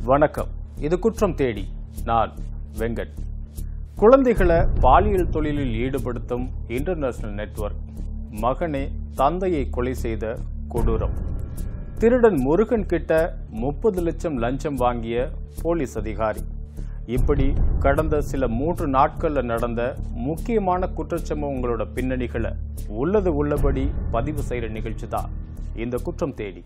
வணக்கம் இது குற்றம் தேடி நான் வெங்கட் குழந்தைகளை பாலியல் தொழிலில் ஈடுபடுத்தும் இன்டர்நேஷனல் நெட்வொர்க் மகனே தந்தையை கொலை செய்த கொடூரம் திருடன் முருகன் கிட்ட முப்பது லட்சம் லஞ்சம் வாங்கிய போலீஸ் அதிகாரி இப்படி கடந்த சில மூன்று நாட்கள்ல நடந்த முக்கியமான குற்றச்சம்பவங்களோட பின்னணிகளை உள்ளது உள்ளபடி பதிவு செய்யற நிகழ்ச்சி தான் இந்த குற்றம் தேடி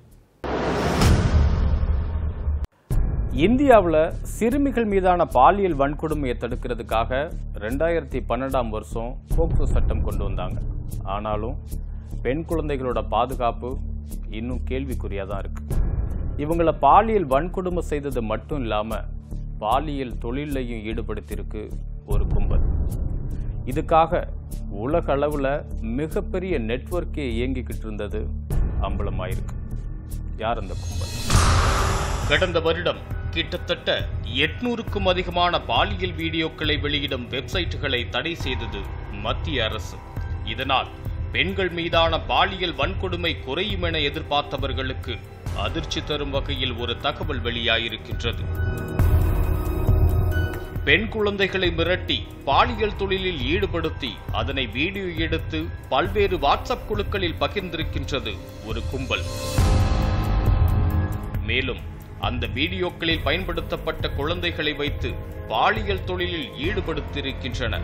இந்தியாவில் சிறுமிகள் மீதான பாலியல் வன்கொடுமையை தடுக்கிறதுக்காக ரெண்டாயிரத்தி பன்னெண்டாம் வருஷம் போக்சோ சட்டம் கொண்டு வந்தாங்க ஆனாலும் பெண் குழந்தைகளோட பாதுகாப்பு இன்னும் கேள்விக்குறியாக தான் இருக்கு இவங்களை பாலியல் வன்கொடுமை செய்தது மட்டும் இல்லாமல் பாலியல் தொழிலையும் ஈடுபடுத்தியிருக்கு ஒரு கும்பல் இதுக்காக உலக அளவில் மிகப்பெரிய நெட்வொர்க்கே இயங்கிக்கிட்டு இருந்தது அம்பலமாயிருக்கு யார் அந்த கும்பல் கடந்த வருடம் கிட்டத்தட்ட எட்நூறுக்கும் அதிகமான பாலியல் வீடியோக்களை வெளியிடும் வெப்சைட்டுகளை தடை செய்தது மத்திய அரசு இதனால் பெண்கள் மீதான பாலியல் வன்கொடுமை குறையும் என எதிர்பார்த்தவர்களுக்கு அதிர்ச்சி தரும் வகையில் ஒரு தகவல் வெளியாயிருக்கின்றது பெண் குழந்தைகளை மிரட்டி பாலியல் தொழிலில் ஈடுபடுத்தி அதனை வீடியோ எடுத்து பல்வேறு வாட்ஸ்அப் குழுக்களில் பகிர்ந்திருக்கின்றது ஒரு கும்பல் மேலும் அந்த வீடியோக்களில் பயன்படுத்தப்பட்ட குழந்தைகளை வைத்து பாலியல் தொழிலில் ஈடுபடுத்தியிருக்கின்றன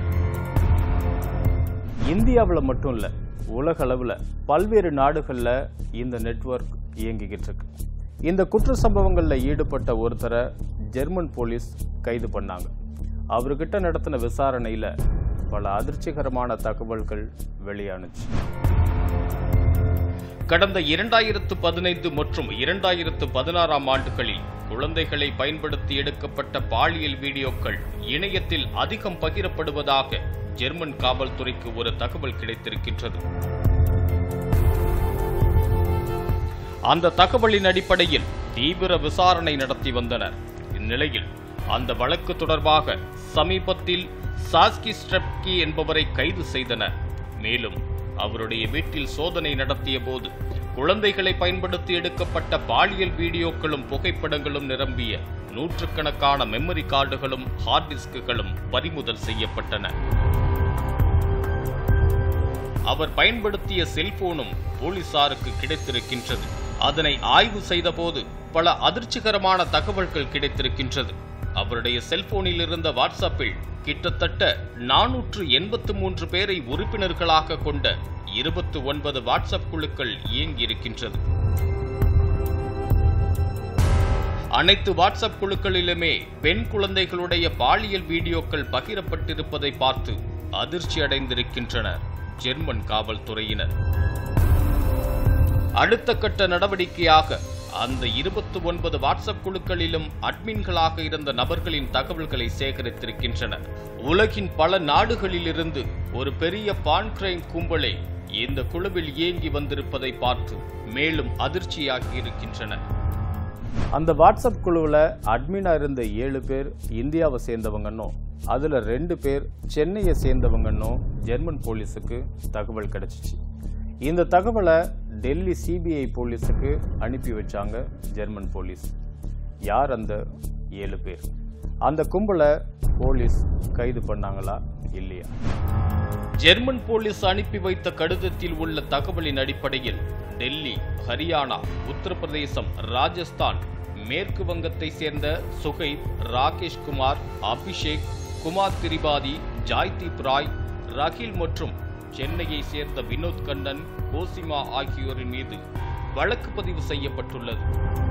இந்தியாவில் மட்டும் இல்லை உலக அளவில் பல்வேறு நாடுகளில் இந்த நெட்வொர்க் இயங்கிக்கிட்டு இருக்கு இந்த குற்ற சம்பவங்களில் ஈடுபட்ட ஒருத்தரை ஜெர்மன் போலீஸ் கைது பண்ணாங்க அவர்கிட்ட நடத்தின விசாரணையில் பல அதிர்ச்சிகரமான தகவல்கள் வெளியானுச்சு கடந்த இரண்டாயிரத்து பதினைந்து மற்றும் இரண்டாயிரத்து பதினாறாம் ஆண்டுகளில் குழந்தைகளை பயன்படுத்தி எடுக்கப்பட்ட பாலியல் வீடியோக்கள் இணையத்தில் அதிகம் பகிரப்படுவதாக ஜெர்மன் காவல்துறைக்கு ஒரு தகவல் கிடைத்திருக்கின்றது அந்த தகவலின் அடிப்படையில் தீவிர விசாரணை நடத்தி வந்தனர் இந்நிலையில் அந்த வழக்கு தொடர்பாக சமீபத்தில் சாஸ்கி ஸ்ட்ரெப்கி என்பவரை கைது செய்தனர் மேலும் அவருடைய வீட்டில் சோதனை நடத்திய போது குழந்தைகளை பயன்படுத்தி எடுக்கப்பட்ட பாலியல் வீடியோக்களும் புகைப்படங்களும் நிரம்பிய நூற்றுக்கணக்கான மெமரி கார்டுகளும் ஹார்ட் டிஸ்குகளும் பறிமுதல் செய்யப்பட்டன அவர் பயன்படுத்திய செல்போனும் போலீசாருக்கு கிடைத்திருக்கின்றது அதனை ஆய்வு செய்தபோது பல அதிர்ச்சிகரமான தகவல்கள் கிடைத்திருக்கின்றது அவருடைய செல்போனில் இருந்த வாட்ஸ்அப்பில் கிட்டத்தட்ட நானூற்று எண்பத்து மூன்று பேரை உறுப்பினர்களாக கொண்ட இருபத்து ஒன்பது வாட்ஸ்அப் குழுக்கள் இயங்கியிருக்கின்றது அனைத்து வாட்ஸ்அப் குழுக்களிலுமே பெண் குழந்தைகளுடைய பாலியல் வீடியோக்கள் பகிரப்பட்டிருப்பதை பார்த்து அதிர்ச்சி அடைந்திருக்கின்றனர் ஜெர்மன் காவல்துறையினர் அடுத்த கட்ட நடவடிக்கையாக அந்த இருபத்தி ஒன்பது வாட்ஸ்அப் குழுக்களிலும் அட்மின்களாக இருந்த நபர்களின் தகவல்களை சேகரித்திருக்கின்றனர் உலகின் பல நாடுகளிலிருந்து ஒரு பெரிய பான் கிரைம் கும்பலே இந்த குழுவில் இயங்கி வந்திருப்பதை பார்த்து மேலும் அதிர்ச்சியாகி இருக்கின்றனர் அந்த வாட்ஸ்அப் குழுவில் அட்மினாக இருந்த ஏழு பேர் இந்தியாவை சேர்ந்தவங்கன்னும் அதில் ரெண்டு பேர் சென்னையை சேர்ந்தவங்கன்னும் ஜெர்மன் போலீஸுக்கு தகவல் கிடைச்சிச்சு இந்த தகவலை டெல்லி சிபிஐ போலீஸுக்கு அனுப்பி வச்சாங்க ஜெர்மன் போலீஸ் யார் அந்த ஏழு பேர் அந்த கும்பலை போலீஸ் கைது பண்ணாங்களா இல்லையா ஜெர்மன் போலீஸ் அனுப்பி வைத்த கடிதத்தில் உள்ள தகவலின் அடிப்படையில் டெல்லி ஹரியானா உத்தரப்பிரதேசம் ராஜஸ்தான் மேற்கு வங்கத்தை சேர்ந்த சுகைப் ராகேஷ் குமார் அபிஷேக் குமார் திரிபாதி ஜாய்தீப் ராய் ரகில் மற்றும் சென்னையை சேர்ந்த வினோத் கண்ணன் கோசிமா ஆகியோரின் மீது வழக்கு பதிவு செய்யப்பட்டுள்ளது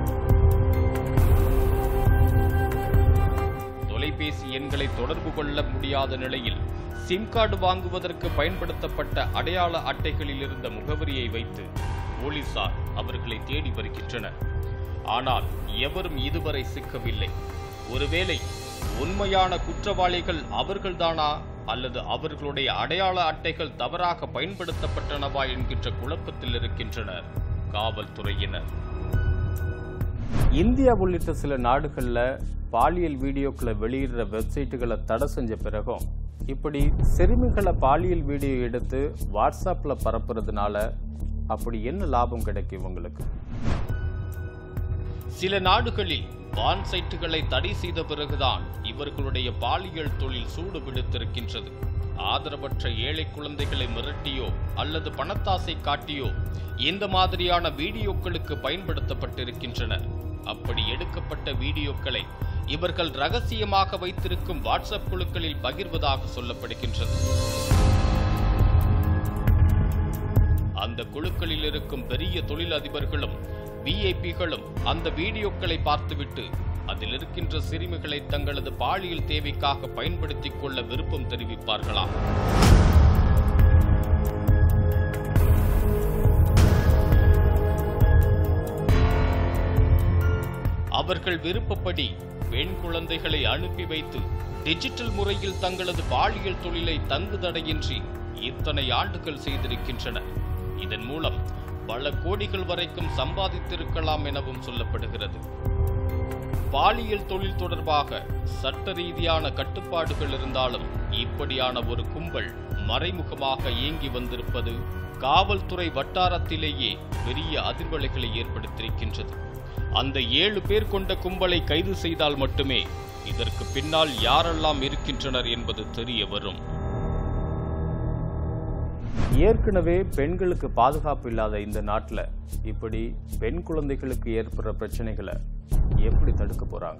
தொலைபேசி எண்களை தொடர்பு கொள்ள முடியாத நிலையில் சிம் கார்டு வாங்குவதற்கு பயன்படுத்தப்பட்ட அடையாள அட்டைகளில் இருந்த முகவரியை வைத்து போலீசார் அவர்களை தேடி வருகின்றனர் ஆனால் எவரும் இதுவரை சிக்கவில்லை ஒருவேளை உண்மையான குற்றவாளிகள் அவர்கள்தானா அல்லது அவர்களுடைய அடையாள அட்டைகள் தவறாக பயன்படுத்தப்பட்டனவா என்கின்ற குழப்பத்தில் இருக்கின்றனர் காவல்துறையினர் இந்தியா உள்ளிட்ட சில நாடுகளில் பாலியல் வீடியோக்களை வெளியிடுற வெப்சைட்டுகளை தடை செஞ்ச பிறகும் இப்படி சிறுமிகளை பாலியல் வீடியோ எடுத்து வாட்ஸ்அப்பில் பரப்புறதுனால அப்படி என்ன லாபம் கிடைக்கும் இவங்களுக்கு சில நாடுகளில் பான் சைட்டுகளை தடை செய்த பிறகுதான் இவர்களுடைய பாலியல் தொழில் சூடு பிடித்திருக்கின்றது ஆதரவற்ற ஏழை குழந்தைகளை மிரட்டியோ அல்லது பணத்தாசை காட்டியோ இந்த மாதிரியான வீடியோக்களுக்கு பயன்படுத்தப்பட்டிருக்கின்றன அப்படி எடுக்கப்பட்ட வீடியோக்களை இவர்கள் ரகசியமாக வைத்திருக்கும் வாட்ஸ்அப் குழுக்களில் பகிர்வதாக சொல்லப்படுகின்றது அந்த குழுக்களில் இருக்கும் பெரிய தொழிலதிபர்களும் விஐபிகளும் அந்த வீடியோக்களை பார்த்துவிட்டு அதில் இருக்கின்ற சிறுமிகளை தங்களது பாலியல் தேவைக்காக பயன்படுத்திக் கொள்ள விருப்பம் தெரிவிப்பார்களாம் அவர்கள் விருப்பப்படி பெண் குழந்தைகளை அனுப்பி வைத்து டிஜிட்டல் முறையில் தங்களது பாலியல் தொழிலை தங்கு தடையின்றி இத்தனை ஆண்டுகள் செய்திருக்கின்றனர் இதன் மூலம் பல கோடிகள் வரைக்கும் சம்பாதித்திருக்கலாம் எனவும் சொல்லப்படுகிறது பாலியல் தொழில் தொடர்பாக சட்ட ரீதியான கட்டுப்பாடுகள் இருந்தாலும் இப்படியான ஒரு கும்பல் மறைமுகமாக இயங்கி வந்திருப்பது காவல்துறை வட்டாரத்திலேயே பெரிய அதிர்வலைகளை ஏற்படுத்தியிருக்கின்றது அந்த ஏழு பேர் கொண்ட கும்பலை கைது செய்தால் மட்டுமே இதற்கு பின்னால் யாரெல்லாம் இருக்கின்றனர் என்பது தெரிய வரும் ஏற்கனவே பெண்களுக்கு பாதுகாப்பு இல்லாத இந்த நாட்டில் இப்படி பெண் குழந்தைகளுக்கு ஏற்படுற பிரச்சனைகளை எப்படி தடுக்க போறாங்க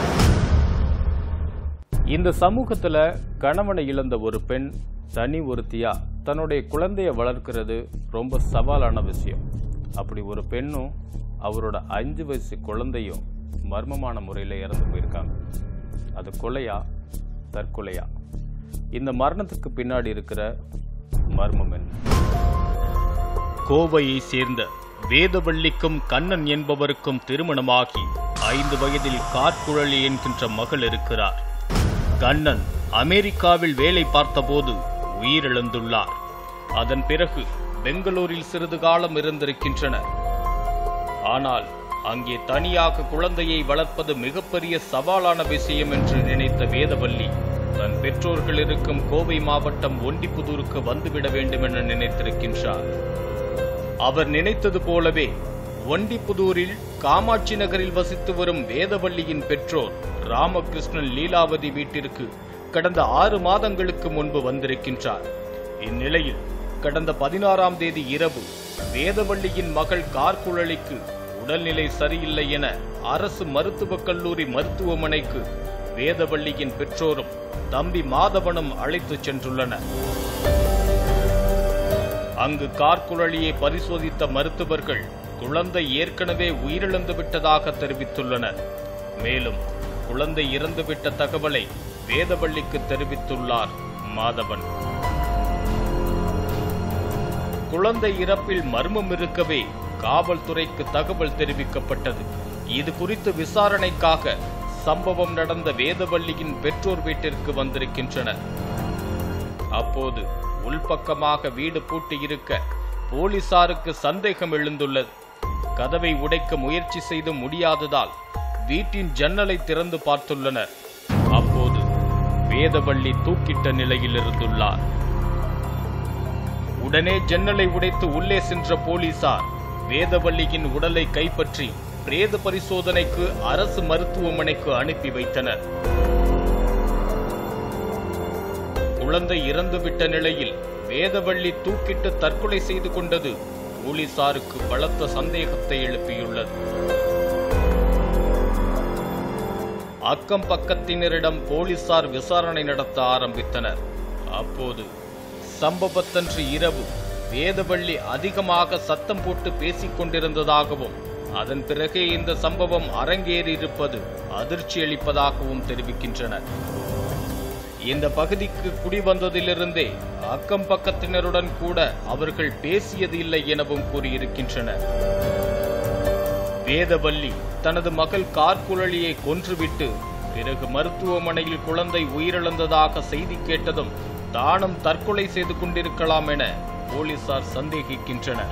இந்த சமூகத்துல கணவனை இழந்த ஒரு பெண் தனி ஒருத்தியா தன்னுடைய குழந்தைய வளர்க்கிறது ரொம்ப சவாலான விஷயம் அப்படி ஒரு பெண்ணும் அவரோட அஞ்சு வயசு குழந்தையும் மர்மமான முறையில் இறந்து போயிருக்காங்க அது கொலையா தற்கொலையா இந்த மரணத்துக்கு பின்னாடி இருக்கிற மர்மம் என்ன கோவையை சேர்ந்த வேதவள்ளிக்கும் கண்ணன் என்பவருக்கும் திருமணமாகி ஐந்து வயதில் கார்குழலி என்கின்ற மகள் இருக்கிறார் கண்ணன் அமெரிக்காவில் வேலை பார்த்தபோது உயிரிழந்துள்ளார் அதன் பிறகு பெங்களூரில் சிறிது காலம் இருந்திருக்கின்றனர் ஆனால் அங்கே தனியாக குழந்தையை வளர்ப்பது மிகப்பெரிய சவாலான விஷயம் என்று நினைத்த வேதவல்லி தன் பெற்றோர்கள் இருக்கும் கோவை மாவட்டம் ஒண்டிப்புதூருக்கு வந்துவிட வேண்டும் என நினைத்திருக்கின்றார் அவர் நினைத்தது போலவே ஒண்டிப்புதூரில் காமாட்சி நகரில் வசித்து வரும் வேதவல்லியின் பெற்றோர் ராமகிருஷ்ணன் லீலாவதி வீட்டிற்கு கடந்த ஆறு மாதங்களுக்கு முன்பு வந்திருக்கின்றார் இந்நிலையில் கடந்த பதினாறாம் தேதி இரவு வேதவள்ளியின் மகள் கார்குழலிக்கு உடல்நிலை சரியில்லை என அரசு மருத்துவக் கல்லூரி மருத்துவமனைக்கு வேதவள்ளியின் பெற்றோரும் தம்பி மாதவனும் அழைத்துச் சென்றுள்ளனர் அங்கு கார்குழலியை பரிசோதித்த மருத்துவர்கள் குழந்தை ஏற்கனவே உயிரிழந்து விட்டதாக தெரிவித்துள்ளனர் மேலும் குழந்தை இறந்துவிட்ட தகவலை வேதவள்ளிக்கு தெரிவித்துள்ளார் மாதவன் குழந்தை இறப்பில் மர்மம் இருக்கவே காவல்துறைக்கு தகவல் தெரிவிக்கப்பட்டது இது குறித்து விசாரணைக்காக சம்பவம் நடந்த வேதவள்ளியின் பெற்றோர் வீட்டிற்கு வந்திருக்கின்றனர் அப்போது உள்பக்கமாக வீடு பூட்டியிருக்க போலீசாருக்கு சந்தேகம் எழுந்துள்ளது கதவை உடைக்க முயற்சி செய்து முடியாததால் வீட்டின் ஜன்னலை திறந்து பார்த்துள்ளனர் அப்போது வேதவள்ளி தூக்கிட்ட நிலையில் இருந்துள்ளார் உடனே ஜன்னலை உடைத்து உள்ளே சென்ற போலீசார் வேதவள்ளியின் உடலை கைப்பற்றி பிரேத பரிசோதனைக்கு அரசு மருத்துவமனைக்கு அனுப்பி வைத்தனர் குழந்தை இறந்துவிட்ட நிலையில் வேதவள்ளி தூக்கிட்டு தற்கொலை செய்து கொண்டது போலீசாருக்கு பலத்த சந்தேகத்தை எழுப்பியுள்ளது அக்கம் பக்கத்தினரிடம் போலீசார் விசாரணை நடத்த ஆரம்பித்தனர் அப்போது சம்பவத்தன்று இரவு வேதவள்ளி அதிகமாக சத்தம் போட்டு பேசிக் கொண்டிருந்ததாகவும் அதன் பிறகே இந்த சம்பவம் அரங்கேறியிருப்பது அதிர்ச்சி அளிப்பதாகவும் தெரிவிக்கின்றனர் இந்த பகுதிக்கு குடிவந்ததிலிருந்தே அக்கம் பக்கத்தினருடன் கூட அவர்கள் பேசியது இல்லை எனவும் கூறியிருக்கின்றனர் வேதவல்லி தனது மகள் கார்குழலியை கொன்றுவிட்டு பிறகு மருத்துவமனையில் குழந்தை உயிரிழந்ததாக செய்தி கேட்டதும் தானும் தற்கொலை செய்து கொண்டிருக்கலாம் என போலீசார் சந்தேகிக்கின்றனர்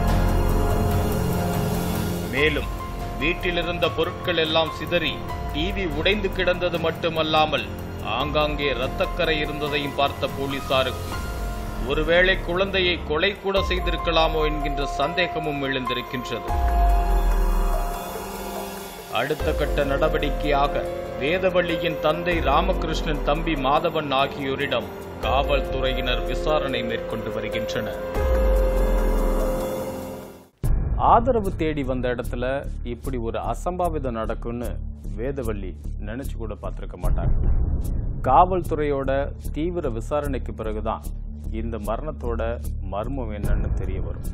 மேலும் வீட்டிலிருந்த பொருட்கள் எல்லாம் சிதறி டிவி உடைந்து கிடந்தது மட்டுமல்லாமல் ஆங்காங்கே இரத்தக்கரை இருந்ததையும் பார்த்த போலீசாருக்கு ஒருவேளை குழந்தையை கொலை கூட செய்திருக்கலாமோ என்கின்ற சந்தேகமும் எழுந்திருக்கின்றது அடுத்த கட்ட நடவடிக்கையாக வேதவள்ளியின் தந்தை ராமகிருஷ்ணன் தம்பி மாதவன் ஆகியோரிடம் காவல்துறையினர் விசாரணை மேற்கொண்டு வருகின்றனர் ஆதரவு தேடி வந்த இடத்துல இப்படி ஒரு அசம்பாவிதம் நடக்கும்னு வேதவள்ளி நினைச்சு கூட பார்த்திருக்க மாட்டாங்க காவல்துறையோட தீவிர விசாரணைக்கு பிறகுதான் இந்த மரணத்தோட மர்மம் என்னன்னு தெரிய வரும்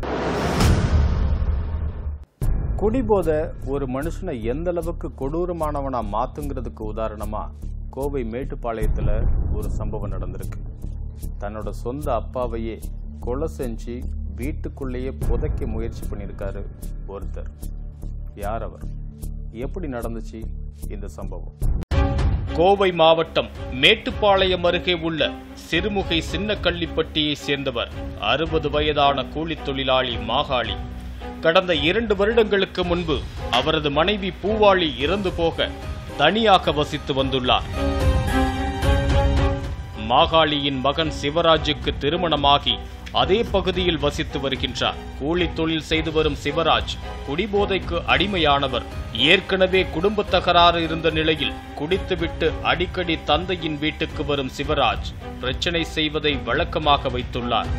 குடிபோதை ஒரு மனுஷனை எந்த அளவுக்கு கொடூரமானவனா மாத்துங்கிறதுக்கு உதாரணமா கோவை மேட்டுப்பாளையத்துல ஒரு சம்பவம் நடந்திருக்கு தன்னோட சொந்த அப்பாவையே கொலை செஞ்சு வீட்டுக்குள்ளேயே புதைக்க முயற்சி பண்ணியிருக்காரு ஒருத்தர் யார் அவர் எப்படி நடந்துச்சு இந்த சம்பவம் கோவை மாவட்டம் மேட்டுப்பாளையம் அருகே உள்ள சிறுமுகை சின்னக்கள்ளிப்பட்டியை சேர்ந்தவர் அறுபது வயதான கூலித் தொழிலாளி மாகாளி கடந்த இரண்டு வருடங்களுக்கு முன்பு அவரது மனைவி பூவாளி இறந்து போக தனியாக வசித்து வந்துள்ளார் மாகாளியின் மகன் சிவராஜுக்கு திருமணமாகி அதே பகுதியில் வசித்து வருகின்றார் கூலி தொழில் செய்து வரும் சிவராஜ் குடிபோதைக்கு அடிமையானவர் ஏற்கனவே குடும்ப தகராறு இருந்த நிலையில் குடித்துவிட்டு அடிக்கடி தந்தையின் வீட்டுக்கு வரும் சிவராஜ் பிரச்சனை செய்வதை வழக்கமாக வைத்துள்ளார்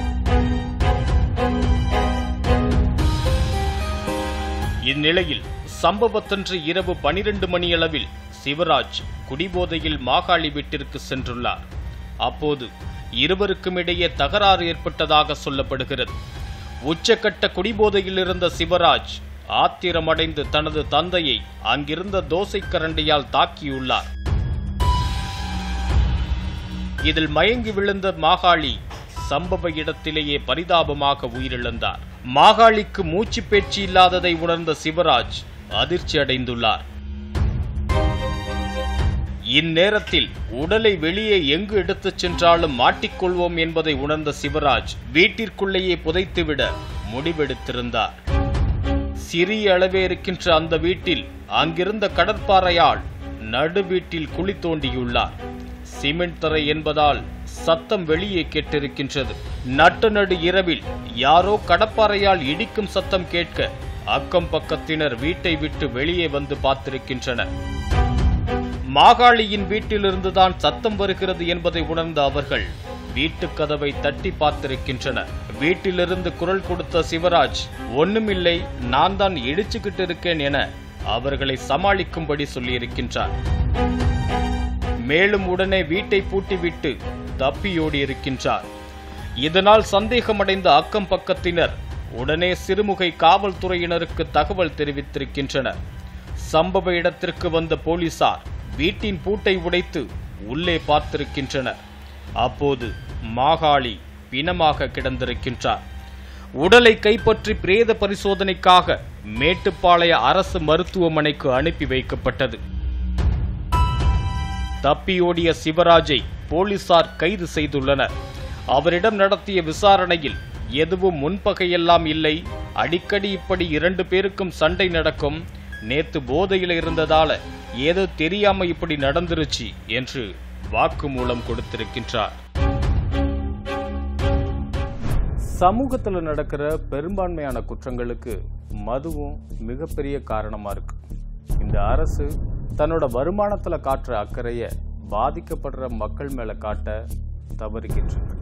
இந்நிலையில் சம்பவத்தன்று இரவு பனிரெண்டு மணியளவில் சிவராஜ் குடிபோதையில் மாகாளி வீட்டிற்கு சென்றுள்ளார் அப்போது இருவருக்கும் இடையே தகராறு ஏற்பட்டதாக சொல்லப்படுகிறது உச்சக்கட்ட குடிபோதையில் இருந்த சிவராஜ் ஆத்திரமடைந்து தனது தந்தையை அங்கிருந்த தோசை கரண்டியால் தாக்கியுள்ளார் இதில் மயங்கி விழுந்த மாகாளி சம்பவ இடத்திலேயே பரிதாபமாக உயிரிழந்தார் மாகாளிக்கு மூச்சு பேச்சு இல்லாததை உணர்ந்த சிவராஜ் அதிர்ச்சி அடைந்துள்ளார் இந்நேரத்தில் உடலை வெளியே எங்கு எடுத்துச் சென்றாலும் மாட்டிக்கொள்வோம் என்பதை உணர்ந்த சிவராஜ் வீட்டிற்குள்ளேயே புதைத்துவிட முடிவெடுத்திருந்தார் சிறிய அளவே இருக்கின்ற அந்த வீட்டில் அங்கிருந்த கடற்பாறையால் நடு வீட்டில் குழி தோண்டியுள்ளார் சிமெண்ட் தரை என்பதால் சத்தம் வெளியே கேட்டிருக்கின்றது நட்டு நடு இரவில் யாரோ கடப்பாறையால் இடிக்கும் சத்தம் கேட்க அக்கம் பக்கத்தினர் வீட்டை விட்டு வெளியே வந்து பார்த்திருக்கின்றனர் மாகாளியின் வீட்டிலிருந்துதான் சத்தம் வருகிறது என்பதை உணர்ந்த அவர்கள் வீட்டு கதவை தட்டி பார்த்திருக்கின்றனர் வீட்டிலிருந்து குரல் கொடுத்த சிவராஜ் ஒண்ணுமில்லை நான் தான் இடிச்சுக்கிட்டு இருக்கேன் என அவர்களை சமாளிக்கும்படி சொல்லியிருக்கின்றார் மேலும் உடனே வீட்டை பூட்டிவிட்டு தப்பியோடி இருக்கின்றார் இதனால் சந்தேகமடைந்த அக்கம் பக்கத்தினர் உடனே சிறுமுகை காவல்துறையினருக்கு தகவல் தெரிவித்திருக்கின்றனர் சம்பவ இடத்திற்கு வந்த போலீசார் வீட்டின் பூட்டை உடைத்து உள்ளே பார்த்திருக்கின்றனர் அப்போது மாகாளி பிணமாக கிடந்திருக்கின்றார் உடலை கைப்பற்றி பிரேத பரிசோதனைக்காக மேட்டுப்பாளைய அரசு மருத்துவமனைக்கு அனுப்பி வைக்கப்பட்டது தப்பியோடிய சிவராஜை போலீசார் கைது செய்துள்ளனர் அவரிடம் நடத்திய விசாரணையில் எதுவும் முன்பகையெல்லாம் இல்லை அடிக்கடி இப்படி இரண்டு பேருக்கும் சண்டை நடக்கும் நேத்து போதையில இருந்ததால ஏதோ தெரியாம இப்படி நடந்துருச்சு என்று வாக்குமூலம் கொடுத்திருக்கின்றார் சமூகத்தில் நடக்கிற பெரும்பான்மையான குற்றங்களுக்கு மதுவும் மிகப்பெரிய காரணமா இருக்கு இந்த அரசு தன்னோட வருமானத்துல காட்டுற அக்கறைய பாதிக்கப்படுற மக்கள் மேல காட்ட தவறுகின்றது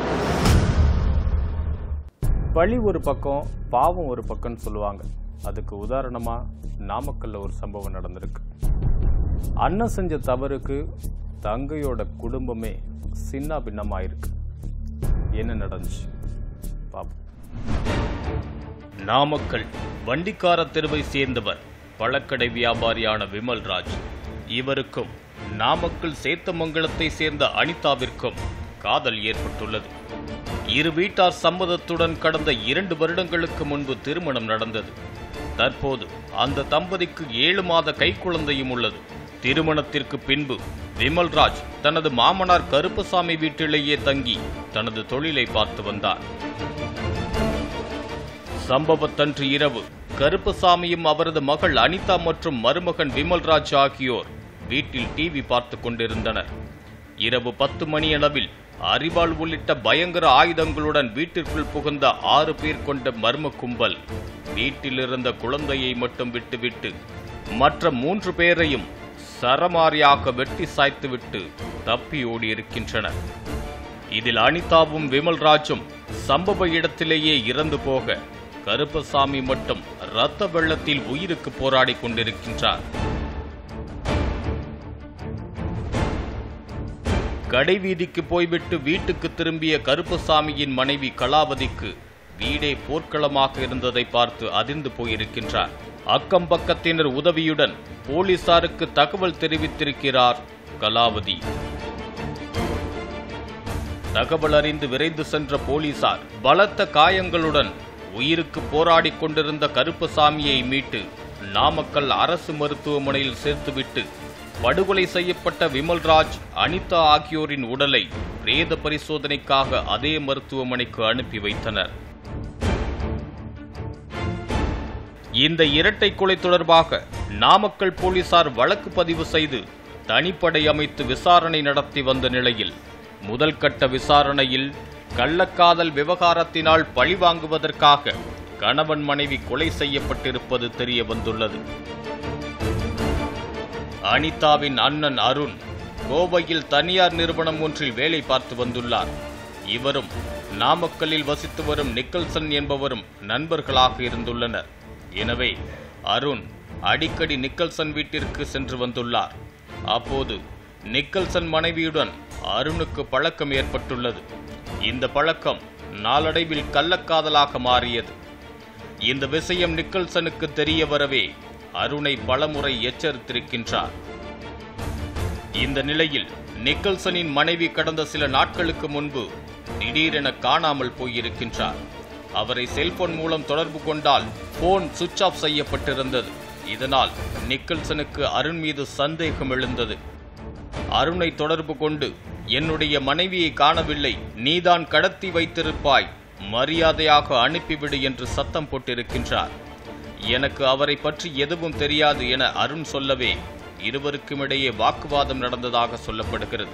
பழி ஒரு பக்கம் பாவம் ஒரு பக்கம்னு சொல்லுவாங்க அதுக்கு உதாரணமா நாமக்கல்ல ஒரு சம்பவம் நடந்திருக்கு அண்ணன் செஞ்ச தவறுக்கு தங்கையோட குடும்பமே சின்ன பின்னமாயிருக்கு என்ன நடந்துச்சு பாப்போம் நாமக்கல் வண்டிக்கார தெருவை சேர்ந்தவர் பழக்கடை வியாபாரியான விமல்ராஜ் இவருக்கும் நாமக்கல் சேத்தமங்கலத்தை சேர்ந்த அனிதாவிற்கும் காதல் ஏற்பட்டுள்ளது இரு வீட்டார் சம்மதத்துடன் கடந்த இரண்டு வருடங்களுக்கு முன்பு திருமணம் நடந்தது தற்போது அந்த தம்பதிக்கு ஏழு மாத கைக்குழந்தையும் உள்ளது திருமணத்திற்கு பின்பு விமல்ராஜ் தனது மாமனார் கருப்பசாமி வீட்டிலேயே தங்கி தனது தொழிலை பார்த்து வந்தார் சம்பவத்தன்று இரவு கருப்பசாமியும் அவரது மகள் அனிதா மற்றும் மருமகன் விமல்ராஜ் ஆகியோர் வீட்டில் டிவி பார்த்து கொண்டிருந்தனர் இரவு பத்து மணியளவில் அரிவாள் உள்ளிட்ட பயங்கர ஆயுதங்களுடன் வீட்டிற்குள் புகுந்த ஆறு பேர் கொண்ட மர்ம கும்பல் வீட்டில் இருந்த குழந்தையை மட்டும் விட்டுவிட்டு மற்ற மூன்று பேரையும் சரமாரியாக வெட்டி சாய்த்துவிட்டு தப்பி ஓடியிருக்கின்றனர் இதில் அனிதாவும் விமல்ராஜும் சம்பவ இடத்திலேயே இறந்து போக கருப்பசாமி மட்டும் இரத்த வெள்ளத்தில் உயிருக்கு போராடி கொண்டிருக்கின்றார் கடைவீதிக்கு போய்விட்டு வீட்டுக்கு திரும்பிய கருப்பசாமியின் மனைவி கலாவதிக்கு வீடே போர்க்களமாக இருந்ததை பார்த்து அதிர்ந்து போயிருக்கின்றார் அக்கம் பக்கத்தினர் உதவியுடன் போலீசாருக்கு தகவல் தெரிவித்திருக்கிறார் கலாவதி தகவல் அறிந்து விரைந்து சென்ற போலீசார் பலத்த காயங்களுடன் உயிருக்கு போராடிக் கொண்டிருந்த கருப்பசாமியை மீட்டு நாமக்கல் அரசு மருத்துவமனையில் சேர்த்துவிட்டு படுகொலை செய்யப்பட்ட விமல்ராஜ் அனிதா ஆகியோரின் உடலை பிரேத பரிசோதனைக்காக அதே மருத்துவமனைக்கு அனுப்பி வைத்தனர் இந்த இரட்டை கொலை தொடர்பாக நாமக்கல் போலீசார் வழக்கு பதிவு செய்து தனிப்படை அமைத்து விசாரணை நடத்தி வந்த நிலையில் முதல் கட்ட விசாரணையில் கள்ளக்காதல் விவகாரத்தினால் பழிவாங்குவதற்காக கணவன் மனைவி கொலை செய்யப்பட்டிருப்பது தெரிய வந்துள்ளது அனிதாவின் அண்ணன் அருண் கோவையில் தனியார் நிறுவனம் ஒன்றில் வேலை பார்த்து வந்துள்ளார் இவரும் நாமக்கல்லில் வசித்து வரும் நிக்கல்சன் என்பவரும் நண்பர்களாக இருந்துள்ளனர் எனவே அருண் அடிக்கடி நிக்கல்சன் வீட்டிற்கு சென்று வந்துள்ளார் அப்போது நிக்கல்சன் மனைவியுடன் அருணுக்கு பழக்கம் ஏற்பட்டுள்ளது இந்த பழக்கம் நாளடைவில் கள்ளக்காதலாக மாறியது இந்த விஷயம் நிக்கல்சனுக்கு தெரிய வரவே அருணை பலமுறை எச்சரித்திருக்கின்றார் இந்த நிலையில் நிக்கல்சனின் மனைவி கடந்த சில நாட்களுக்கு முன்பு திடீரென காணாமல் போயிருக்கின்றார் அவரை செல்போன் மூலம் தொடர்பு கொண்டால் போன் சுவிட்ச் ஆஃப் செய்யப்பட்டிருந்தது இதனால் நிக்கல்சனுக்கு அருண் மீது சந்தேகம் எழுந்தது அருணை தொடர்பு கொண்டு என்னுடைய மனைவியை காணவில்லை நீதான் கடத்தி வைத்திருப்பாய் மரியாதையாக அனுப்பிவிடு என்று சத்தம் போட்டிருக்கின்றார் எனக்கு அவரை பற்றி எதுவும் தெரியாது என அருண் சொல்லவே இருவருக்கும் இடையே வாக்குவாதம் நடந்ததாக சொல்லப்படுகிறது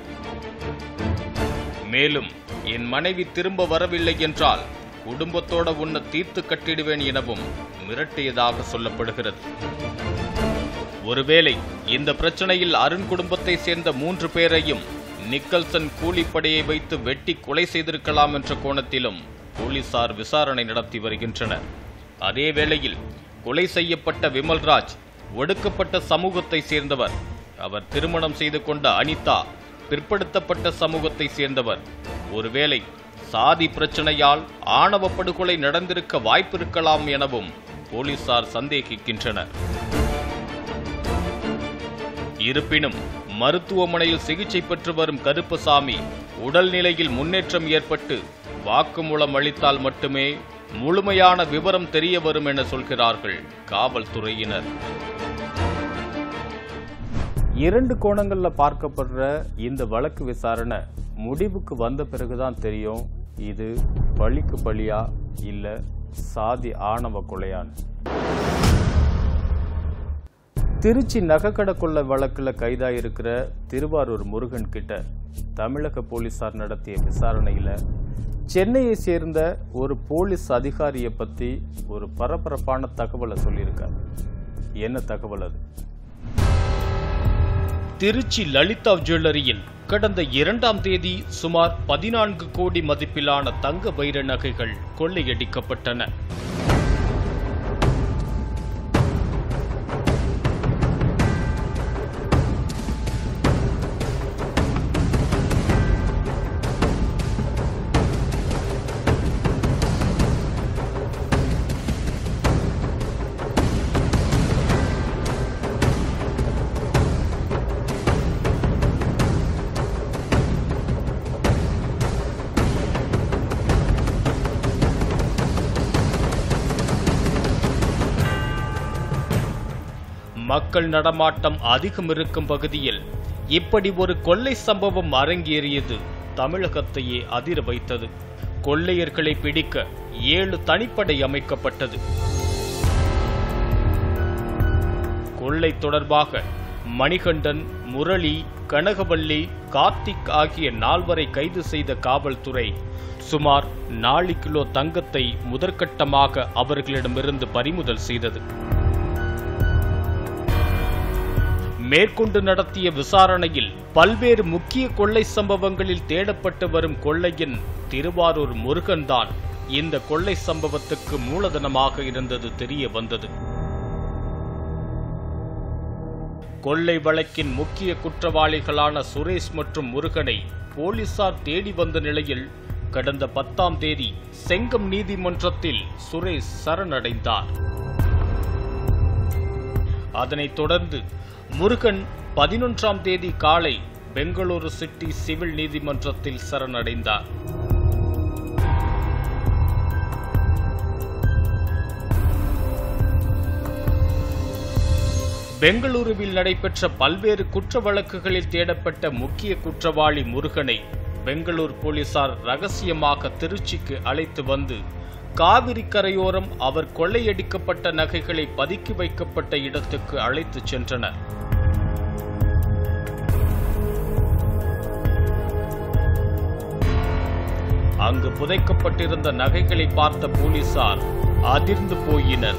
மேலும் என் மனைவி திரும்ப வரவில்லை என்றால் குடும்பத்தோட உன்னை தீர்த்து கட்டிடுவேன் எனவும் மிரட்டியதாக சொல்லப்படுகிறது ஒருவேளை இந்த பிரச்சனையில் அருண் குடும்பத்தை சேர்ந்த மூன்று பேரையும் நிக்கல்சன் கூலிப்படையை வைத்து வெட்டி கொலை செய்திருக்கலாம் என்ற கோணத்திலும் போலீசார் விசாரணை நடத்தி வருகின்றனர் அதே வேளையில் கொலை செய்யப்பட்ட விமல்ராஜ் ஒடுக்கப்பட்ட சமூகத்தை சேர்ந்தவர் அவர் திருமணம் செய்து கொண்ட அனிதா பிற்படுத்தப்பட்ட சமூகத்தை சேர்ந்தவர் ஒருவேளை சாதி பிரச்சனையால் ஆணவ படுகொலை நடந்திருக்க வாய்ப்பிருக்கலாம் எனவும் போலீசார் சந்தேகிக்கின்றனர் இருப்பினும் மருத்துவமனையில் சிகிச்சை பெற்று வரும் கருப்பசாமி உடல்நிலையில் முன்னேற்றம் ஏற்பட்டு வாக்குமூலம் அளித்தால் மட்டுமே முழுமையான விவரம் தெரிய வரும் என சொல்கிறார்கள் காவல்துறையினர் இரண்டு கோணங்கள்ல பார்க்கப்படுற இந்த வழக்கு விசாரணை முடிவுக்கு வந்த பிறகுதான் தெரியும் இது பழிக்கு பழியா இல்ல சாதி ஆணவ கொலையான்னு திருச்சி நகைக்கடை கொள்ளை வழக்குல கைதாயிருக்கிற திருவாரூர் முருகன் கிட்ட தமிழக போலீசார் நடத்திய விசாரணையில சென்னையை சேர்ந்த ஒரு போலீஸ் அதிகாரியை பத்தி ஒரு பரபரப்பான தகவலை சொல்லியிருக்காரு என்ன தகவல் அது திருச்சி லலிதா ஜுவல்லரியில் கடந்த இரண்டாம் தேதி சுமார் பதினான்கு கோடி மதிப்பிலான தங்க வைர நகைகள் கொள்ளையடிக்கப்பட்டன மக்கள் நடமாட்டம் அதிகம் இருக்கும் பகுதியில் இப்படி ஒரு கொள்ளை சம்பவம் அரங்கேறியது தமிழகத்தையே அதிர வைத்தது கொள்ளையர்களை பிடிக்க ஏழு தனிப்படை அமைக்கப்பட்டது கொள்ளை தொடர்பாக மணிகண்டன் முரளி கனகவல்லி கார்த்திக் ஆகிய நால்வரை கைது செய்த காவல்துறை சுமார் நாலு கிலோ தங்கத்தை முதற்கட்டமாக அவர்களிடமிருந்து பறிமுதல் செய்தது மேற்கொண்டு நடத்திய விசாரணையில் பல்வேறு முக்கிய கொள்ளை சம்பவங்களில் தேடப்பட்டு வரும் கொள்ளையின் திருவாரூர் முருகன்தான் இந்த கொள்ளை சம்பவத்துக்கு மூலதனமாக இருந்தது தெரிய வந்தது கொள்ளை வழக்கின் முக்கிய குற்றவாளிகளான சுரேஷ் மற்றும் முருகனை போலீசார் தேடி வந்த நிலையில் கடந்த பத்தாம் தேதி செங்கம் நீதிமன்றத்தில் சுரேஷ் சரணடைந்தார் அதனைத் தொடர்ந்து முருகன் பதினொன்றாம் தேதி காலை பெங்களூரு சிட்டி சிவில் நீதிமன்றத்தில் சரணடைந்தார் பெங்களூருவில் நடைபெற்ற பல்வேறு குற்ற வழக்குகளில் தேடப்பட்ட முக்கிய குற்றவாளி முருகனை பெங்களூர் போலீசார் ரகசியமாக திருச்சிக்கு அழைத்து வந்து காவிரி கரையோரம் அவர் கொள்ளையடிக்கப்பட்ட நகைகளை பதுக்கி வைக்கப்பட்ட இடத்துக்கு அழைத்துச் சென்றனர் அங்கு புதைக்கப்பட்டிருந்த நகைகளை பார்த்த போலீசார் அதிர்ந்து போயினர்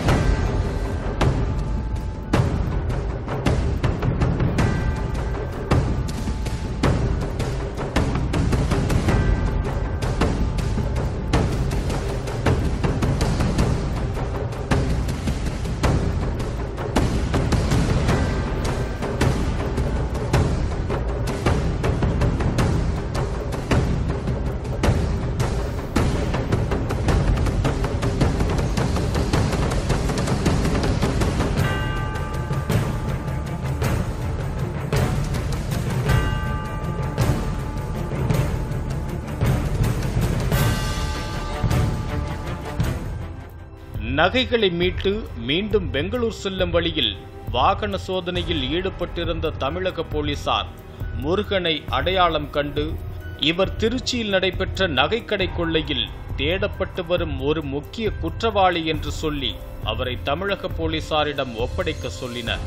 நகைகளை மீட்டு மீண்டும் பெங்களூர் செல்லும் வழியில் வாகன சோதனையில் ஈடுபட்டிருந்த தமிழக போலீசார் முருகனை அடையாளம் கண்டு இவர் திருச்சியில் நடைபெற்ற நகைக்கடை கொள்ளையில் தேடப்பட்டு வரும் ஒரு முக்கிய குற்றவாளி என்று சொல்லி அவரை தமிழக போலீசாரிடம் ஒப்படைக்க சொல்லினர்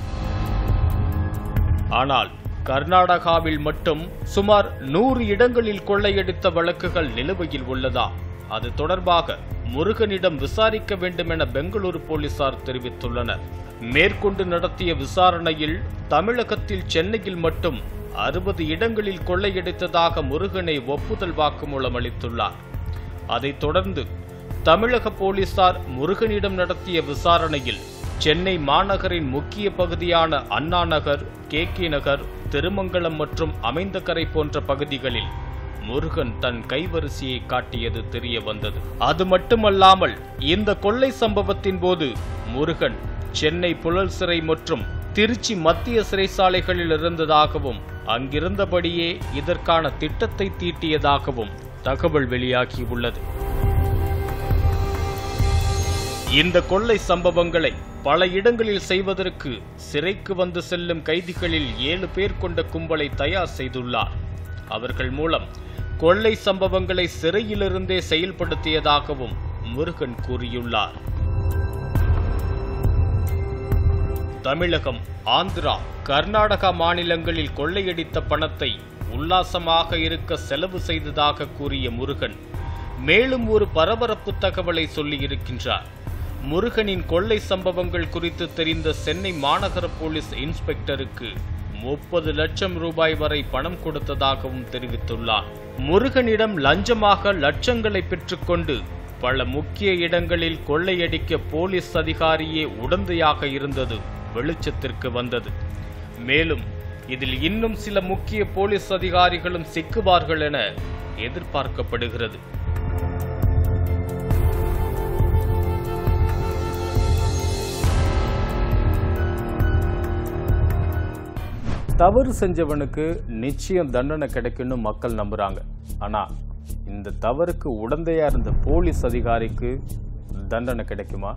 ஆனால் கர்நாடகாவில் மட்டும் சுமார் நூறு இடங்களில் கொள்ளையடித்த வழக்குகள் நிலுவையில் உள்ளதா அது தொடர்பாக முருகனிடம் விசாரிக்க வேண்டும் என பெங்களூரு போலீசார் தெரிவித்துள்ளனர் மேற்கொண்டு நடத்திய விசாரணையில் தமிழகத்தில் சென்னையில் மட்டும் அறுபது இடங்களில் கொள்ளையடித்ததாக முருகனை ஒப்புதல் வாக்குமூலம் அளித்துள்ளார் அதைத் தொடர்ந்து தமிழக போலீசார் முருகனிடம் நடத்திய விசாரணையில் சென்னை மாநகரின் முக்கிய பகுதியான அண்ணா நகர் கே கே நகர் திருமங்கலம் மற்றும் அமைந்தகரை போன்ற பகுதிகளில் முருகன் தன் கைவரிசையை காட்டியது தெரிய வந்தது அது மட்டுமல்லாமல் இந்த கொள்ளை சம்பவத்தின் போது முருகன் சென்னை புழல் சிறை மற்றும் திருச்சி மத்திய சிறைச்சாலைகளில் இருந்ததாகவும் அங்கிருந்தபடியே இதற்கான திட்டத்தை தீட்டியதாகவும் தகவல் வெளியாகியுள்ளது இந்த கொள்ளை சம்பவங்களை பல இடங்களில் செய்வதற்கு சிறைக்கு வந்து செல்லும் கைதிகளில் ஏழு பேர் கொண்ட கும்பலை தயார் செய்துள்ளார் அவர்கள் மூலம் கொள்ளை சம்பவங்களை சிறையிலிருந்தே செயல்படுத்தியதாகவும் முருகன் கூறியுள்ளார் தமிழகம் ஆந்திரா கர்நாடகா மாநிலங்களில் கொள்ளையடித்த பணத்தை உல்லாசமாக இருக்க செலவு செய்ததாக கூறிய முருகன் மேலும் ஒரு பரபரப்பு தகவலை சொல்லியிருக்கின்றார் முருகனின் கொள்ளை சம்பவங்கள் குறித்து தெரிந்த சென்னை மாநகர போலீஸ் இன்ஸ்பெக்டருக்கு முப்பது லட்சம் ரூபாய் வரை பணம் கொடுத்ததாகவும் தெரிவித்துள்ளார் முருகனிடம் லஞ்சமாக லட்சங்களை பெற்றுக்கொண்டு பல முக்கிய இடங்களில் கொள்ளையடிக்க போலீஸ் அதிகாரியே உடந்தையாக இருந்தது வெளிச்சத்திற்கு வந்தது மேலும் இதில் இன்னும் சில முக்கிய போலீஸ் அதிகாரிகளும் சிக்குவார்கள் என எதிர்பார்க்கப்படுகிறது தவறு செஞ்சவனுக்கு நிச்சயம் தண்டனை கிடைக்கும்னு மக்கள் நம்புறாங்க ஆனா இந்த தவறுக்கு உடந்தையா இருந்த போலீஸ் அதிகாரிக்கு தண்டனை கிடைக்குமா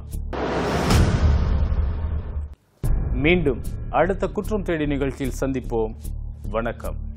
மீண்டும் அடுத்த குற்றம் தேடி நிகழ்ச்சியில் சந்திப்போம் வணக்கம்